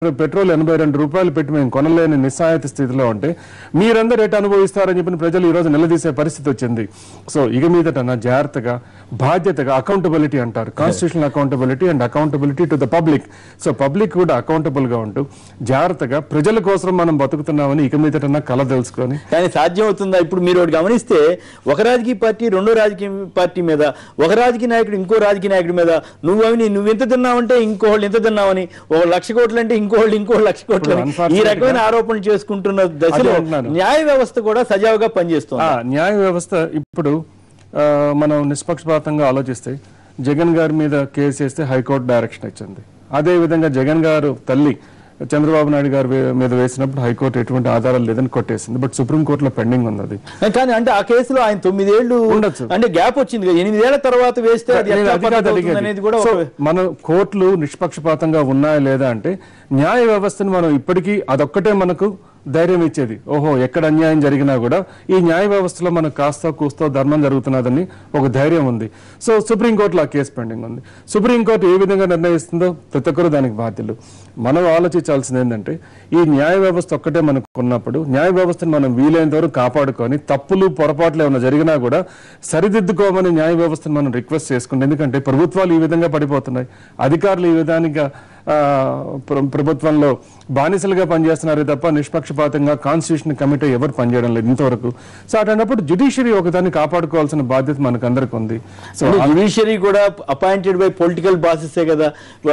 Petrol ఎనభై రెండు రూపాయలు పెట్టి మేము కొనలేని నిస్సాయత స్థితిలో ఉంటే మీరందరూ రేటు అనుభవిస్తారని చెప్పిన ప్రజలు ఈ రోజు నిలదీసే పరిస్థితి వచ్చింది సో ఇక మీదట నా జాగ్రత్తగా బాధ్యతగా అకౌంటబిలిటీ అంటారు constitutional accountability and accountability to the public so public కూడా అకౌంటబుల్ గా ఉంటూ జాగ్రత్తగా ప్రజల కోసం మనం బతుకుతున్నామని ఇక మీదట నా కళ తెలుసుకొని కానీ సాధ్యం అవుతుందా ఇప్పుడు మీరు ఒకటి గమనిస్తే ఒక రాజకీయ పార్టీ రెండో రాజకీయ పార్టీ మీద ఒక రాజకీయ నాయకుడు ఇంకో రాజకీయ నాయకుడి మీద నువ్వు అవి నువ్వు ఎంత తిన్నావంటే ఇంకోళ్ళు ఎంత తిన్నావని ఒక లక్ష కోట్లు అంటే ఇంకోళ్ళు ఇంకోళ్ళు లక్ష కోట్లు అని ఈ unfortunately రకమైన ఆరోపణలు చేసుకుంటున్న దశలో అదే అంటున్నాను. న్యాయ వ్యవస్థ కూడా సజావుగా పనిచేస్తుంది ఆ న్యాయ వ్యవస్థ ఇప్పుడు ఆ, మనం నిష్పక్షపాతంగా ఆలోచిస్తే జగన్ గారి మీద కేసు వేస్తే హైకోర్టు డైరెక్షన్ ఇచ్చింది అదే విధంగా జగన్ గారు తల్లి చంద్రబాబు నాయుడు గారి వే- మీద వేసినప్పుడు హైకోర్టు ఎటువంటి ఆధారాలు లేదని కొట్టేసింది బట్ సుప్రీం కోర్టులో పెండింగ్ ఉంది అది కానీ అంటే ఆ కేసులో ఆయన తొమ్మిదేళ్లు ఉండొచ్చు. అంటే గ్యాప్ వచ్చింది కదా ఎనిమిదేళ్ల తర్వాత వేస్తే అది నేను ఎట్లా అది కాదు పద్ధతి అవుతుంది అడిగేది. అనేది కూడా సో ఒక- మన కోర్టులు నిష్పక్షపాతంగా ఉన్నాయా లేదా అంటే న్యాయ వ్యవస్థను మనం ఇప్పటికీ అదొక్కటే మనకు ధైర్యం ఇచ్చేది ఓహో ఎక్కడ అన్యాయం జరిగినా కూడా ఈ న్యాయ వ్యవస్థలో మనకు కాస్త కూస్తో ధర్మం జరుగుతున్నదని ఒక ధైర్యం ఉంది సో సుప్రీంకోర్టులో ఆ కేసు పెండింగ్ ఉంది సుప్రీంకోర్టు ఏ విధంగా నిర్ణయిస్తుందో ప్రతి ఒక్కరు దానికి బాధ్యులు మనం ఆలోచించాల్సింది ఏంటంటే ఈ న్యాయ వ్యవస్థ ఒక్కటే మనకు ఉన్నప్పుడు న్యాయ వ్యవస్థను మనం వీలైనంత వరకు కాపాడుకొని తప్పులు పొరపాట్లు ఏమైనా జరిగినా కూడా సరిదిద్దుకోమని న్యాయ వ్యవస్థను మనం రిక్వెస్ట్ చేసుకుంటాం ఎందుకంటే ప్రభుత్వాలు ఈ విధంగా పడిపోతున్నాయి అధికారులు ఈ విధానిగా ఆ, ప్ర- ప్రభుత్వంలో బానిసలుగా పనిచేస్తున్నారే తప్ప నిష్పక్షపాతంగా కాన్స్టిట్యూషన్ కమిటీ ఎవరు పనిచేయడం లేదు ఇంతవరకు సో అటువంటిప్పుడు జుడిషియరీ ఒకదాన్ని కాపాడుకోవాల్సిన బాధ్యత మనకు అందరికి ఉంది సో జ్యుడిషియరీ కూడా అపాయింటెడ్ బై పొలిటికల్ బాసెసే కదా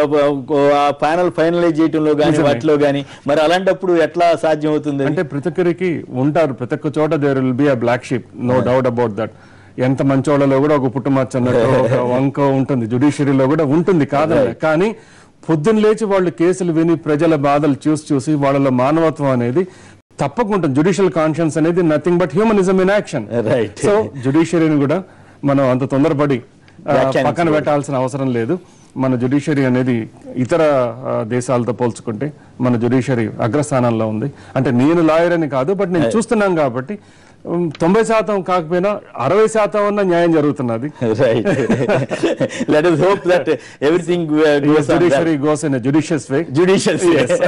ఆ ప్యానల్ ఫైనలైజ్ చేయడంలో కానీ వాటిలో కానీ మరి అలాంటప్పుడు ఎట్లా సాధ్యం అవుతుంది అది? అంటే ప్రతి ఒక్కరికి ఉంటారు ప్రతి ఒక్క చోట there will be a black sheep no doubt about that ఎంత మంచోళ్ళలో కూడా ఒక పుట్టుమచ్చ అన్నట్టు ఒక వంక ఉంటుంది జుడిషియరీలో కూడా ఉంటుంది కాదన్న కానీ పొద్దున్న లేచి వాళ్ళు కేసులు విని ప్రజల బాధలు చూసి చూసి వాళ్ళలో మానవత్వం అనేది తప్పకుండా జుడిషియల్ కాన్షియన్స్ అనేది nothing but humanism in action Right. So జుడిషియరీని కూడా మనం అంత తొందరపడి ఆ, వ్యాఖ్యానించకూడదు. పక్కన పెట్టాల్సిన అవసరం లేదు మన జుడిషియరీ అనేది ఇతర ఆ, దేశాలతో పోల్చుకుంటే మన జుడిషియరీ అగ్రస్థానంలో ఉంది అంటే నేను లాయర్ అని కాదు బట్ నేను చూస్తున్నాం కాబట్టి ఉమ్, తొంభై శాతం కాకపోయినా అరవై శాతం అన్న న్యాయం జరుగుతున్నది right let us hope that everything uh, goes on that. Judiciary goes in judicious way judicial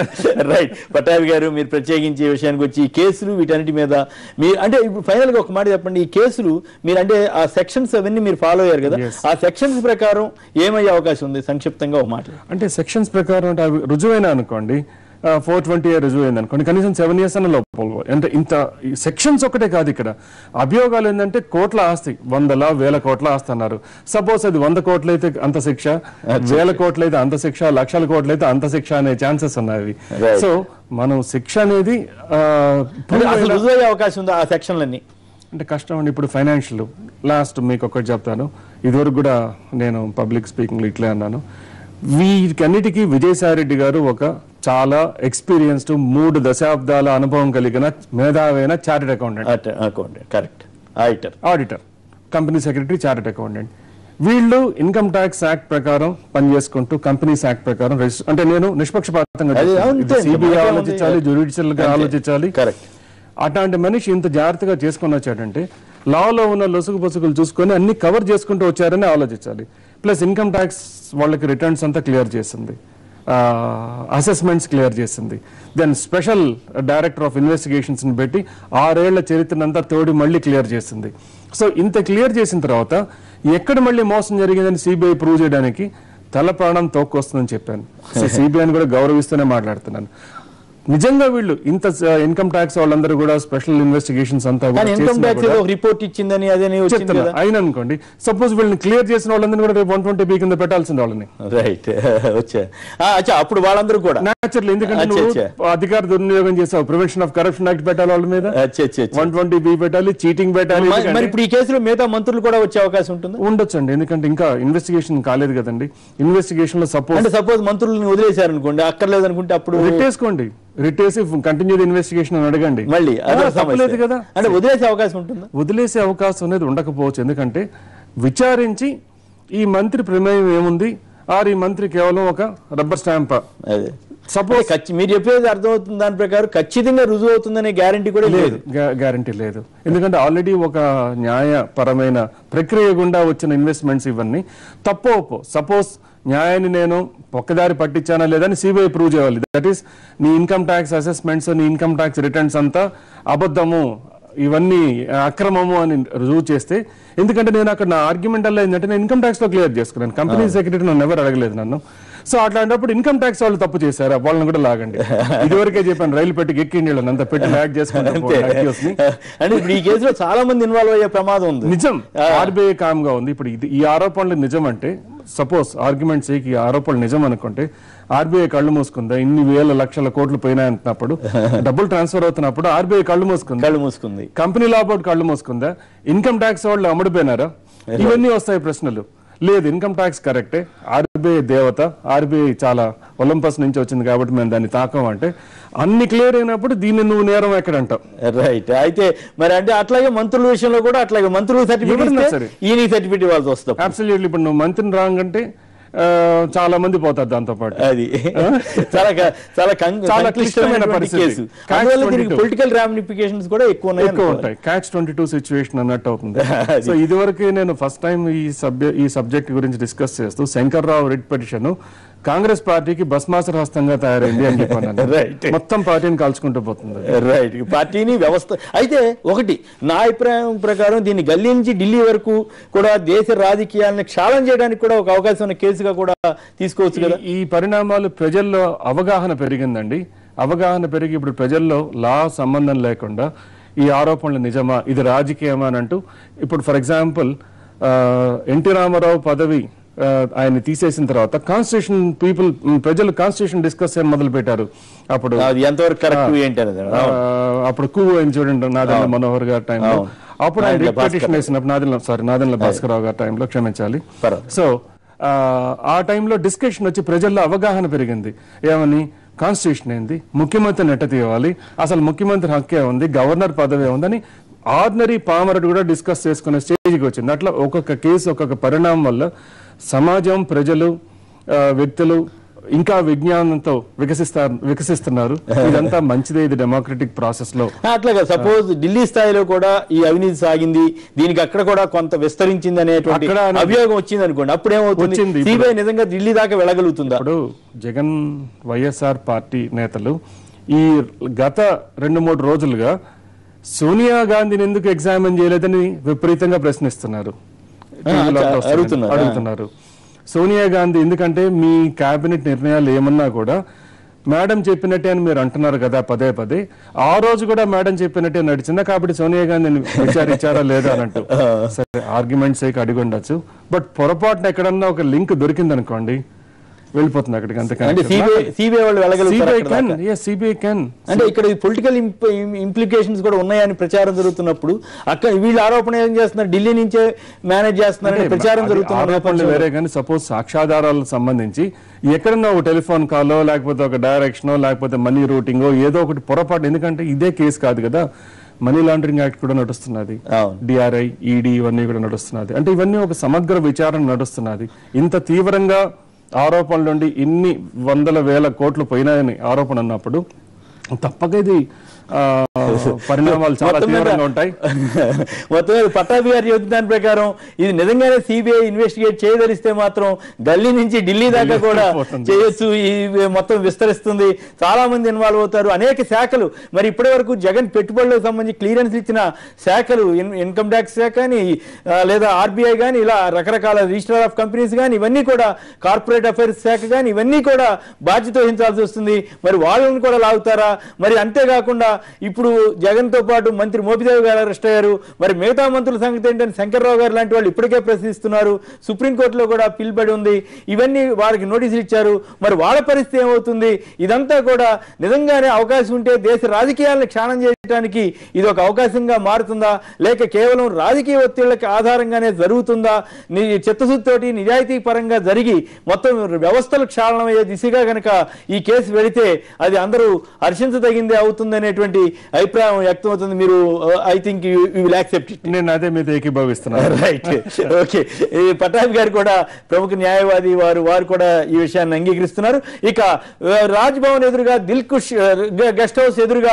right Pattabhi garu మీరు ప్రత్యేకించి ఈ విషయానికి వచ్చి ఈ కేసులు వీటన్నిటి మీద మీరు అంటే ఇప్పుడు ఫైనల్ గా ఒక మాట చెప్పండి ఈ కేసులు మీరు అంటే ఆ సెక్షన్స్ అవన్నీ మీరు ఫాలో అయ్యారు కదా Yes. ఆ సెక్షన్స్ ప్రకారం ఏమయ్యే అవకాశం ఉంది సంక్షిప్తంగా ఒక మాట అంటే సెక్షన్స్ ప్రకారం అంటే అవి రుజువైన అనుకోండి ఫోర్ ట్వంటీ ఇయర్ రుజువు అయింది అనుకోండి కనీసం సెవెన్ ఇయర్స్ అన్న లోపల అంటే ఇంత సెక్షన్స్ ఒకటే కాదు ఇక్కడ అభియోగాలు ఏంటంటే కోట్ల ఆస్తి వందల వేల కోట్ల ఆస్తి అన్నారు సపోజ్ అది వంద కోట్లు అయితే అంత శిక్ష వేల కోట్లు అయితే అంత శిక్ష లక్షల కోట్లు అయితే అంత శిక్ష అనే ఛాన్సెస్ ఉన్నాయి Right. సో మనం శిక్ష అనేది ఆ, అంటే అసలు రుజువు అయ్యే అవకాశం ఉందా ఆ సెక్షన్లన్నీ అంటే కష్టం అండి ఇప్పుడు ఫైనాన్షియల్ లాస్ట్ మీకు ఒకటి చెప్తాను ఇదివరకు కూడా నేను పబ్లిక్ స్పీకింగ్ ఇట్లే అన్నాను వీటన్నిటికీ విజయసాయి రెడ్డి గారు ఒక చాలా ఎక్స్పీరియన్స్డ్ మూడు దశాబ్దాల అనుభవం కలిగిన మేధావైన chartered accountant account correct auditor auditor company secretary chartered accountant వీళ్ళు ఇన్కమ్ ట్యాక్స్ యాక్ట్ ప్రకారం పనిచేసుకుంటూ కంపెనీస్ యాక్ట్ ప్రకారం register- అంటే నేను నిష్పక్షపాతంగా అది అంతే. సిబిఐ మనకేముంది? ఆలోచించాలి జ్యుడిషియల్ గా అంతే. ఆలోచించాలి కరెక్ట్ అట్లాంటి మనిషి ఇంత జాగ్రత్తగా చేసుకొని వచ్చాడంటే లాలో ఉన్న లొసుగు పసుగులు చూసుకొని అన్ని కవర్ చేసుకుంటూ వచ్చారని ఆలోచించాలి ప్లస్ ఇన్కమ్ ట్యాక్స్ వాళ్ళకి రిటర్న్స్ అంతా క్లియర్ చేసింది అసెస్మెంట్స్ క్లియర్ చేసింది then special director of investigations ని పెట్టి ఆరేళ్ల చరిత్రనంతా తోడి మళ్ళీ క్లియర్ చేసింది సో ఇంత క్లియర్ చేసిన తర్వాత ఎక్కడ మళ్ళీ మోసం జరిగిందని సిబిఐ ప్రూవ్ చేయడానికి తల ప్రాణం తోక్కొస్తుందని చెప్పాను సిబిఐని కూడా గౌరవిస్తూనే మాట్లాడుతున్నాను నిజంగా వీళ్ళు ఇంత ఇన్కమ్ ట్యాక్స్ వాళ్ళందరూ కూడా స్పెషల్ ఇన్వెస్టిగేషన్స్ అంతా కూడా కానీ ఇన్కమ్ చేసినా ట్యాక్స్ కూడా ఏదో ఒక రిపోర్ట్ ఇచ్చిందని అదని వచ్చింది చెప్తున్నా కదా అయిన అనుకోండి సపోజ్ వీళ్ళని క్లియర్ చేసిన వాళ్ళందరూ కూడా రేపు వన్ ట్వంటీ బీ కింద పెట్టాల్సింది వాళ్ళని రైట్ వచ్చా ఆ, అచ్చా అప్పుడు వాళ్ళందరూ కూడా న్యాచురల్ ఎందుకంటే అచ్చా, నువ్వు అచ్చా. అధికార దుర్వినియోగం చేసావు ప్రివెన్షన్ ఆఫ్ కరప్షన్ యాక్ట్ పెట్టాలి వాళ్ళ మీద అచ్చా, అచ్చా, అచ్చా. వన్ ట్వంటీ బి పెట్టాలి చీటింగ్ పెట్టాలి మరి- ఎందుకంటే- మరి ఇప్పుడు ఈ కేసులో మిగతా మంత్రులు కూడా వచ్చే అవకాశం ఉంటుందా ఉండొచ్చండి ఎందుకంటే ఇంకా ఇన్వెస్టిగేషన్ కాలేదు కదండి ఇన్వెస్టిగేషన్ లో సపోజ్ అంటే సపోజ్ మంత్రులను వదిలేశారు అనుకోండి అక్కర్లేదు అనుకుంటే అప్పుడు రిట్టేసుకోండి రిట్టేసి కంటిన్యూ ఇన్వెస్టిగేషన్ అని అడగండి మళ్ళీ ఆ, అదే తప్పలేదు సమస్య. కదా అంటే వదిలేసే అవకాశం ఉంటుందా వదిలేసే అవకాశం అనేది ఉండకపోవచ్చు ఎందుకంటే విచారించి ఈ మంత్రి ప్రమేయం ఏముంది ఆర్ ఈ మంత్రి కేవలం ఒక రబ్బర్ స్టాంప్ అదే సపోజ్ ఖచ్చి- మీరు చెప్పేది అర్థమవుతుంది దాని ప్రకారం ఖచ్చితంగా రుజువు అవుతుందనే గ్యారంటీ కూడా లేదు గ్యారంటీ లేదు ఎందుకంటే ఆల్రెడీ ఒక న్యాయపరమైన ప్రక్రియ గుండా వచ్చిన ఇన్వెస్ట్మెంట్స్ ఇవన్నీ తప్పో ఒప్పో సపోజ్ న్యాయాన్ని నేను ఒక్కదారి పట్టించానా లేదని సిబిఐ ప్రూవ్ చేయాలి దట్ ఈస్ నీ ఇన్కమ్ ట్యాక్స్ అసెస్మెంట్స్ నీ ఇన్కమ్ ట్యాక్స్ రిటర్న్స్ అంతా అబద్ధము ఇవన్నీ అక్రమము అని రుజువు చేస్తే ఎందుకంటే నేను అక్కడ నా ఆర్గ్యుమెంట్ అలా ఏంటంటే నేను ఇన్కమ్ ట్యాక్స్ లో క్లియర్ చేసుకున్నాను కంపెనీ సెక్రటరీ నన్ను ఎవరు అడగలేదు నన్ను సో అట్లాంటప్పుడు ఇన్కమ్ ట్యాక్స్ వాళ్ళు తప్పు చేశారు వాళ్ళని కూడా లాగండి ఇదివరకే చెప్పాను రైలు పెట్టి ఎక్కిండి వీళ్ళని అంత పెట్టి ల్యాక్ చేసుకుంటే అంటే ఇప్పుడు ఈ కేసులో చాలా మంది ఇన్వాల్వ్ అయ్యే ప్రమాదం ఉంది నిజం ఆర్బీఐ కామ్ గా ఉంది ఇప్పుడు ఇది ఈ ఆరోపణలు నిజం అంటే సపోజ్ ఆర్గ్యుమెంట్ ఈ ఆరోపణలు నిజం అనుకుంటే ఆర్బీఐ కళ్ళు మూసుకుందా ఇన్ని వేల లక్షల కోట్లు పోయినాయంటున్నప్పుడు డబ్బులు ట్రాన్స్ఫర్ అవుతున్నప్పుడు ఆర్బీఐ కళ్ళు మూసుకుందా కళ్ళు మూసుకుంది కంపెనీ లా బోర్డు కళ్ళు మూసుకుందా ఇన్కమ్ ట్యాక్స్ వాళ్ళు అమ్ముడిపోయినారా ఇవన్నీ వస్తాయి ప్రశ్నలు లేదు ఇన్కమ్ ట్యాక్స్ కరెక్టే ఆర్బీఐ దేవత ఆర్బీఐ చాలా ఒలింపస్ నుంచి వచ్చింది కాబట్టి మేము దాన్ని తాకం అంటే అన్ని క్లియర్ అయినప్పుడు దీన్ని నువ్వు నేరం ఎక్కడంటావు రైట్ అయితే మరి అంటే అట్లాగే మంత్రుల విషయంలో కూడా అట్లాగే మంత్రులు సర్టిఫికేట్ ఎవరన్నా ఇస్తే సరే. ఈయన సర్టిఫికేట్ ఇవ్వాల్సి వస్తాం అబ్సల్యూట్లీ ఇప్పుడు నువ్వు మంత్రిని రాంగ్ అంటే ఆ, చాలా మంది పోతారు దాంతో పాటు అది చాలా క- చాలా కం- చాలా సంక్లిష్టమైనటువంటి క్లిష్టమైన పరిస్థితి. కేసు Catch అందువల్ల దీనికి 22. పొలిటికల్ రామినిఫికేషన్స్ కూడా ఎక్కువ ఉన్నాయి ఎక్కువ అనుకోవాలి. ఉంటాయి క్యాచ్ ట్వంటీ టూ సిచ్యువేషన్ అన్నట్టు అవుతుంది సో ఇదివరకే నేను ఫస్ట్ టైం ఈ సబ్జెక్ట్ ఈ సబ్జెక్ట్ గురించి డిస్కస్ చేస్తూ శంకర్రావు రిట్ పిటిషన్ కాంగ్రెస్ పార్టీకి బస్మాసర్ హస్తంగా తయారైంది అని చెప్పాను Right. మొత్తం పార్టీని కాల్చుకుంటూ పోతుంది రైట్ పార్టీని వ్యవస్థ అయితే ఒకటి నా అభిప్రాయం ప్రకారం దీన్ని గల్లీ నుంచి ఢిల్లీ వరకు కూడా దేశ రాజకీయాలను క్షాళన చేయడానికి కూడా ఒక అవకాశం ఉన్న కేసుగా కూడా తీసుకోవచ్చు కదా ఈ- ఈ పరిణామాలు ప్రజల్లో అవగాహన పెరిగిందండి అవగాహన పెరిగి ఇప్పుడు ప్రజల్లో లా సంబంధం లేకుండా ఈ ఆరోపణలు నిజమా ఇది రాజకీయమా అని అంటూ ఇప్పుడు ఫర్ ఎగ్జాంపుల్ ఎన్టీ రామారావు పదవి ఆ, ఆయన తీసేసిన తర్వాత కాన్స్టిట్యూషన్ పీపుల్ ప్రజలు కాన్స్టిట్యూషన్ డిస్కస్ చేయడం మొదలు పెట్టారు అప్పుడు అది ఎంతవరకు కరెక్ట్ ఏంటి అనేది ఆ, అప్పుడు కూ అని చూడండి నాదెండ్ల మనోహర్ గారి టైంలో అప్పుడు ఆయన నాదెండ్ల రిపిటేషన్ వేసినప్పుడు నాదెండ్ల సారీ నాదెండ్ల భాస్కరరావు గారి టైంలో క్షమించాలి పర్వాలేదు. సో ఆ, ఆ టైంలో డిస్కషన్ వచ్చి ప్రజల్లో అవగాహన పెరిగింది ఏమని కాన్స్టిట్యూషన్ ఏంది ముఖ్యమంత్రిని ఎట్ట తీయాలి అసలు ముఖ్యమంత్రి హక్కే ఉంది గవర్నర్ పదవి ఉందని ఆర్డినరీ పామరుడు కూడా డిస్కస్ చేసుకునే స్టేజ్కి వచ్చింది అట్లా ఒక్కొక్క కేసు ఒక్కొక్క పరిణామం వల్ల సమాజం ప్రజలు ఆ, వ్యక్తులు ఇంకా విజ్ఞానంతో వికసిస్తారు వికసిస్తున్నారు ఇదంతా మంచిదే ఇది డెమోక్రటిక్ ప్రాసెస్ లో అట్లాగా సపోజ్ ఢిల్లీ స్థాయిలో కూడా ఈ అవినీతి సాగింది దీనికి అక్కడ కూడా కొంత విస్తరించింది అనేటువంటి అక్కడ అనేది- అభియోగం వచ్చింది అనుకోండి అప్పుడు ఏమవుతుంది వచ్చింది ఇప్పుడు. సిబిఐ నిజంగా ఢిల్లీ దాకా వెళ్ళగలుగుతుందా ఇప్పుడు జగన్ వైఎస్ఆర్ పార్టీ నేతలు ఈ గత రెండు మూడు రోజులుగా సోనియా గాంధీని ఎందుకు ఎగ్జామిన్ చేయలేదని విపరీతంగా ప్రశ్నిస్తున్నారు టీవీలో అచ్చా, వస్తున్నాయి. అడుగుతున్నారా? అడుగుతున్నారు సోనియా గాంధీ ఎందుకంటే మీ కేబినెట్ నిర్ణయాలు ఏమన్నా కూడా మేడం చెప్పినట్టే అని మీరు అంటున్నారు కదా పదే పదే ఆ రోజు కూడా మేడం చెప్పినట్టే నడిచిందా కాబట్టి సోనియా గాంధీని విచారించారా లేదా అని అంటూ సరే ఆర్గ్యుమెంట్స్ అడిగి ఉండొచ్చు బట్ పొరపాటున ఎక్కడన్నా ఒక లింక్ దొరికింది అనుకోండి వెళ్ళిపోతుంది అక్కడికి అంటే అంతకంటే సిబిఐ సిబిఐ వాళ్ళు వెళ్ళగలుగుతారా సిబిఐ అక్కడ కెన్ దాకా? సిబిఐ కెన్ అంటే ఇక్కడ పొలిటికల్ ఇంప్లికేషన్స్ కూడా ఉన్నాయని ప్రచారం జరుగుతున్నప్పుడు అక్కడ వీళ్ళు ఆరోపణ ఏం చేస్తున్నారు ఢిల్లీ నుంచే మేనేజ్ చేస్తున్నారని ప్రచారం అది జరుగుతున్న ఆరోపణలు నేపథ్యంలో- వేరే కానీ సపోజ్ సాక్ష్యాధారాలకు సంబంధించి ఎక్కడన్నా ఒక టెలిఫోన్ కాలో లేకపోతే ఒక డైరెక్షనో లేకపోతే మనీ రూటింగో ఏదో ఒకటి పొరపాటు ఎందుకంటే ఇదే కేసు కాదు కదా మనీ లాండరింగ్ యాక్ట్ కూడా నడుస్తున్నది అవును. డిఆర్ఐ ఈడీ ఇవన్నీ కూడా నడుస్తున్నది అంటే ఇవన్నీ ఒక సమగ్ర విచారణ నడుస్తున్నది ఇంత తీవ్రంగా ఆరోపణల నుండి ఇన్ని వందల వేల కోట్లు పోయినాయని ఆరోపణ ఉన్నప్పుడు తప్పక ఇది ఆ, పరిణామాలు చాలా మొత్తం మీద- తీవ్రంగా ఉంటాయి మొత్తం మీద పట్టాభి గారు చెబుతున్న దాని ప్రకారం ఇది నిజంగానే సిబిఐ ఇన్వెస్టిగేట్ చేయదలిస్తే మాత్రం ఢిల్లీ నుంచి ఢిల్లీ దాకా కూడా పోతుంది. చేయొచ్చు ఈ మొత్తం విస్తరిస్తుంది చాలా మంది ఇన్వాల్వ్ అవుతారు అనేక శాఖలు మరి ఇప్పటి వరకు జగన్ పెట్టుబడులకు సంబంధించి క్లియరెన్స్ ఇచ్చిన శాఖలు ఇన్- ఇన్కమ్ ట్యాక్స్ శాఖ కానీ ఆ, లేదా ఆర్బీఐ కానీ ఇలా రకరకాల రిజిస్టర్ ఆఫ్ కంపెనీస్ కానీ ఇవన్నీ కూడా కార్పొరేట్ అఫైర్స్ శాఖ కానీ ఇవన్నీ కూడా బాధ్యత వహించాల్సి వస్తుంది మరి వాళ్ళని కూడా లాగుతారా మరి అంతేకాకుండా ఇప్పుడు జగన్ తో పాటు మంత్రి మోపిదేవి గారు అరెస్ట్ అయ్యారు మరి మిగతా మంత్రుల సంగతి ఏంటని శంకర్రావు గారు లాంటి వాళ్ళు ఇప్పటికే ప్రశ్నిస్తున్నారు సుప్రీంకోర్టులో కూడా పిలుపడి ఉంది ఇవన్నీ వారికి నోటీసులు ఇచ్చారు మరి వాళ్ళ పరిస్థితి ఏమవుతుంది ఇదంతా కూడా నిజంగానే అవకాశం ఉంటే దేశ రాజకీయాలను క్షాణం చేయడానికి ఇది ఒక అవకాశంగా మారుతుందా లేక కేవలం రాజకీయ ఒత్తిళ్లకి ఆధారంగానే జరుగుతుందా నీ చిత్తశుద్ధితోటి నిజాయితీ పరంగా జరిగి మొత్తం వ్యవస్థలు క్షాళనమయ్యే దిశగా గనక ఈ కేసు వెళితే అది అందరూ హర్షించదగిందే అవుతుంది అనేటువంటి అభిప్రాయం వ్యక్తమవుతుంది మీరు I think you will accept it నేను అదే మీద ఏకీభవిస్తున్నాను రైట్ ఓకే ఈ పటాబ్ గారు కూడా ప్రముఖ న్యాయవాది వారు వారు కూడా ఈ విషయాన్ని అంగీకరిస్తున్నారు ఇక ఆ, రాజ్ భవన్ ఎదురుగా దిల్ కుష్ ఆ, గెస్ట్ హౌస్ ఎదురుగా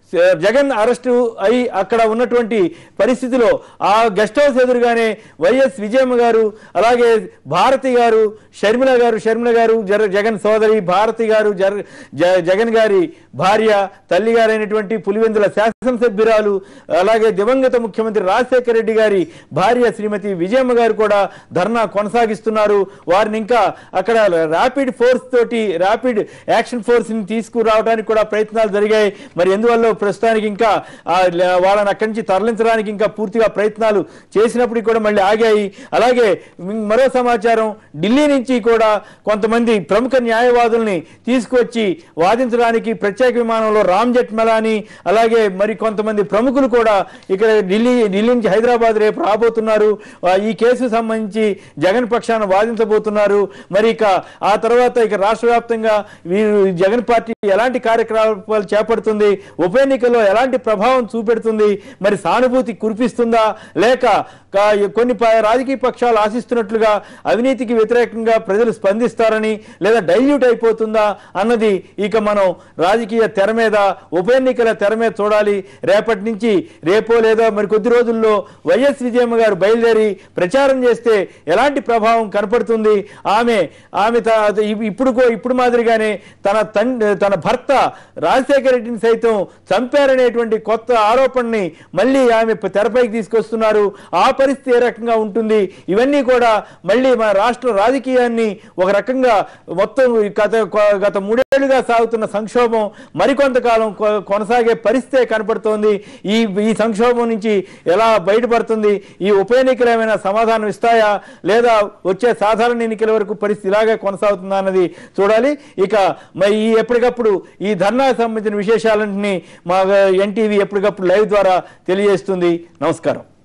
స- జగన్ అరెస్టు అయి అక్కడ ఉన్నటువంటి పరిస్థితిలో ఆ గెస్ట్ హౌస్ ఎదురుగానే వైఎస్ విజయమ్మ గారు అలాగే భారతి గారు షర్మిల గారు షర్మిల గారు జర- జగన్ సోదరి భారతి గారు జర- జ- జగన్ గారి భార్య తల్లి గారైనటువంటి పులివెందుల శాసనసభ్యురాలు అలాగే దివంగత ముఖ్యమంత్రి రాజశేఖర రెడ్డి గారి భార్య శ్రీమతి విజయమ్మ గారు కూడా ధర్నా కొనసాగిస్తున్నారు వారిని ఇంకా అక్కడ ర్యాపిడ్ ఫోర్స్ తోటి ర్యాపిడ్ యాక్షన్ ఫోర్స్ ని తీసుకురావడానికి కూడా ప్రయత్నాలు జరిగాయి మరి ఎందువల్ల ప్రస్తుతానికి ఇంకా ఆ ల- వాళ్ళని అక్కడి నుంచి తరలించడానికి ఇంకా పూర్తిగా ప్రయత్నాలు చేసినప్పటికీ కూడా మళ్ళీ ఆగాయి అలాగే మ్, మరో సమాచారం ఢిల్లీ నుంచి కూడా కొంతమంది ప్రముఖ న్యాయవాదుల్ని తీసుకొచ్చి వాదించడానికి ప్రత్యేక విమానంలో రామ్ జెట్మలాని అలాగే మరి కొంతమంది ప్రముఖులు కూడా ఇక్కడ ఢిల్లీ ఢిల్లీ నుంచి హైదరాబాద్ రేపు రాబోతున్నారు ఆ, ఈ కేసు సంబంధించి జగన్ పక్షాన వాదించబోతున్నారు మరి ఇక ఆ తర్వాత ఇక రాష్ట్ర వ్యాప్తంగా వీరు జగన్ పార్టీ ఎలాంటి కార్యక్రమాలు చేపడుతుంది ఉప ఎన్నికల్లో ఎలాంటి ప్రభావం చూపెడుతుంది మరి సానుభూతి కురిపిస్తుందా లేక కా- కొన్ని ప- రాజకీయ పక్షాలు ఆశిస్తున్నట్లుగా అవినీతికి వ్యతిరేకంగా ప్రజలు స్పందిస్తారని లేదా డైల్యూట్ అయిపోతుందా అన్నది ఇక మనం రాజకీయ తెర మీద ఉప ఎన్నికల తెర మీద చూడాలి రేపటి నుంచి రేపో లేదా మరి కొద్ది రోజుల్లో వైఎస్ విజయమ్మ గారు బయలుదేరి ప్రచారం చేస్తే ఎలాంటి ప్రభావం కనపడుతుంది ఆమె ఆమె త- ఇప్- ఇప్పుడు కూ- ఇప్పుడు మాదిరిగానే తన తండ్రి తన భర్త రాజశేఖర రెడ్డిని సైతం చంపారనేటువంటి కొత్త ఆరోపణని మళ్ళీ ఆమె ప- తెరపైకి తీసుకొస్తున్నారు ఆ పరిస్థితి ఏ రకంగా ఉంటుంది ఇవన్నీ కూడా మళ్ళీ మన రాష్ట్ర రాజకీయాన్ని ఒక రకంగా మొత్తం ఈ గత కొ- గత మూడేళ్లుగా సాగుతున్న సంక్షోభం మరికొంతకాలం కొ- కొనసాగే పరిస్థితే కనపడుతోంది ఈ ఈ సంక్షోభం నుంచి ఎలా బయటపడుతుంది ఈ ఉప ఎన్నికలు ఏమైనా సమాధానం ఇస్తాయా లేదా వచ్చే సాధారణ ఎన్నికల వరకు పరిస్థితి ఇలాగే కొనసాగుతుందా అన్నది చూడాలి ఇక మరి ఈ ఎప్పటికప్పుడు ఈ ధర్నాకు సంబంధించిన విశేషాలన్నింటినీ మా ఎన్టీవీ ఎప్పటికప్పుడు లైవ్ ద్వారా తెలియజేస్తుంది నమస్కారం